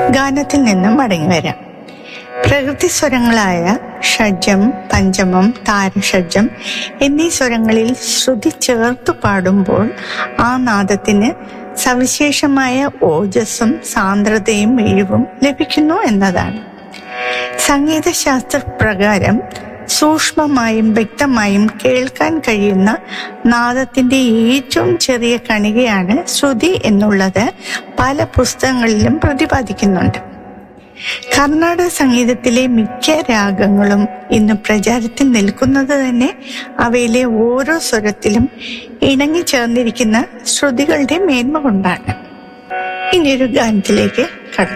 ഗാനത്തിൽ നിന്നും മടങ്ങി വരാം പ്രകൃതി സ്വരങ്ങളായ ഷഡ്ജം പഞ്ചമം താരഷഡ്ജം എന്നീ സ്വരങ്ങളിൽ ശ്രുതി ചേർത്തു പാടുമ്പോൾ ആ നാദത്തിന് സവിശേഷമായ ഓജസ്സും സാന്ദ്രതയും മിഴിവും ലഭിക്കുന്നു എന്നതാണ് സംഗീതശാസ്ത്ര പ്രകാരം സൂക്ഷ്മമായും വ്യക്തമായും കേൾക്കാൻ കഴിയുന്ന നാദത്തിന്റെ ഏറ്റവും ചെറിയ കണികയാണ് ശ്രുതി എന്നുള്ളത് പല പുസ്തകങ്ങളിലും പ്രതിപാദിക്കുന്നുണ്ട് കർണാടക സംഗീതത്തിലെ മിക്ക രാഗങ്ങളും ഇന്ന് പ്രചാരത്തിൽ നിൽക്കുന്നത് തന്നെ അവയിലെ ഓരോ സ്വരത്തിലും ഇണങ്ങി ചേർന്നിരിക്കുന്ന ശ്രുതികളുടെ മേന്മ കൊണ്ടാണ് ഇനിയൊരു ഗാനത്തിലേക്ക് കടക്കാം